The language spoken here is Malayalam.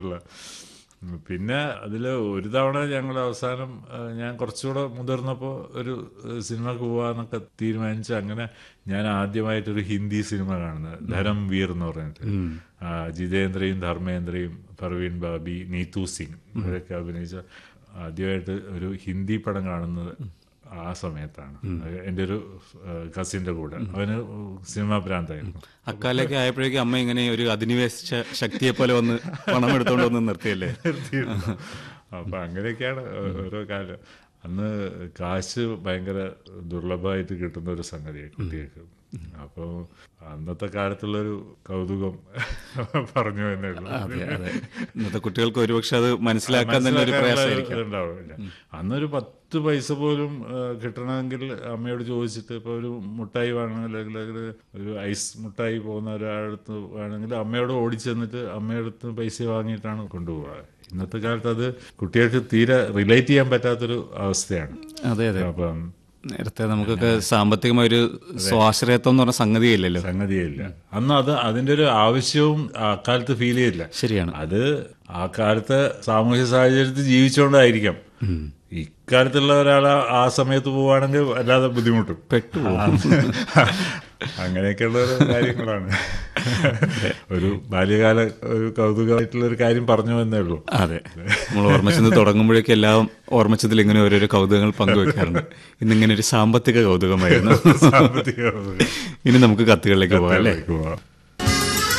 ഉള്ള. പിന്നെ അതിൽ ഒരു തവണ ഞങ്ങൾ അവസാനം ആ, ഞാൻ കുറച്ചുകൂടെ മുതിർന്നപ്പോൾ ഒരു ഏഹ്, സിനിമക്ക് പോവാന്നൊക്കെ തീരുമാനിച്ച് അങ്ങനെ ഞാൻ ആദ്യമായിട്ടൊരു ഹിന്ദി സിനിമ കാണുന്നത് ധരം വീർ എന്ന് പറഞ്ഞിട്ട് ആ, ജിതേന്ദ്രയും ധർമ്മേന്ദ്രയും പർവീൻ ബാബി നീതു സിംഗ് ഇവരൊക്കെ അഭിനയിച്ച ആദ്യമായിട്ട് ഒരു ഹിന്ദി പടം കാണുന്നത് ആ സമയത്താണ് എൻ്റെ ഒരു കസിൻ്റെ കൂടെ അവന് സിനിമാ ഭ്രാന്തായിരുന്നു അക്കാലൊക്കെ ആയപ്പോഴേക്കും അമ്മ ഇങ്ങനെ ഒരു അധിനിവേശിച്ച ശക്തിയെ പോലെ വന്ന് പണം എടുത്തോണ്ട് വന്ന് നിർത്തിയല്ലേ നിർത്തിയിരുന്നു അപ്പൊ അങ്ങനെയൊക്കെയാണ് ഓ- ഓരോ കാലം അന്ന് കാശ് ഭയങ്കര ദുർലഭമായിട്ട് കിട്ടുന്ന ഒരു സംഗതിയാണ് കുട്ടികൾക്ക് അപ്പോൾ അന്നത്തെ കാലത്തുള്ളൊരു കൗതുകം പറഞ്ഞു എന്നേ ഉള്ളൂ അതെ അതെ ഇന്നത്തെ കുട്ടികൾക്ക് ഒരുപക്ഷെ അത് മനസ്സിലാക്കാൻ തന്നെ ഒരു മനസ്സിലാക്കാനുള്ള പ്രയാസമായിരിക്കും ഇതുണ്ടാവില്ല. അന്നൊരു പത്ത് പൈസ പോലും ആ, കിട്ടണമെങ്കിൽ അമ്മയോട് ചോദിച്ചിട്ട് ഇപ്പൊ ഒരു മുട്ടായി വേണം അല്ലെങ്കിൽ ഒരു ഐസ് മുട്ടായി പോകുന്ന ഒരാളടുത്ത് വേണമെങ്കിൽ അമ്മയോട് ഓടിച്ചെന്നിട്ട് അമ്മയടുത്ത് പൈസ വാങ്ങിയിട്ടാണ് കൊണ്ടുപോവുക ഇന്നത്തെ കാലത്ത് അത് കുട്ടികൾക്ക് തീരെ റിലേറ്റ് ചെയ്യാൻ പറ്റാത്തൊരു അവസ്ഥയാണ് അതെ അതെ അപ്പം നേരത്തെ നമുക്കൊക്കെ സാമ്പത്തികമായ ഒരു സ്വാശ്രയത്വം എന്ന് പറഞ്ഞ സംഗതിയില്ലല്ലോ സംഗതിയില്ല അന്ന് അത് അതിന്റെ ഒരു ആവശ്യവും അക്കാലത്ത് ഫീൽ ചെയ്തില്ല ശരിയാണ് അത് ആ കാലത്തെ സാമൂഹ്യ സാഹചര്യത്തിൽ ജീവിച്ചുകൊണ്ടായിരിക്കാം ഇക്കാലത്തുള്ള ഒരാൾ ആ സമയത്ത് പോവുകയാണെങ്കിൽ വല്ലാതെ ബുദ്ധിമുട്ടും പെട്ടുപോകും. അങ്ങനെയൊക്കെയുള്ള ഒരു കാര്യങ്ങളാണ് ഒരു ബാല്യകാല ഒരു കൗതുകമായിട്ടുള്ള ഒരു കാര്യം പറഞ്ഞു എന്നേ ഉള്ളൂ അതെ നമ്മൾ ഓർമ്മച്ചന്ത് തുടങ്ങുമ്പോഴേക്കും എല്ലാം ഓർമ്മച്ചതിൽ ഇങ്ങനെ ഓരോരോ കൗതുകങ്ങൾ പങ്കുവെക്കാറുണ്ട് ഇന്നിങ്ങനെ ഒരു സാമ്പത്തിക കൗതുകമായിരുന്നു സാമ്പത്തിക കൗതുകം. ഇനി നമുക്ക് കത്തുകളിലേക്ക് പോകാം അല്ലേ പോവാം.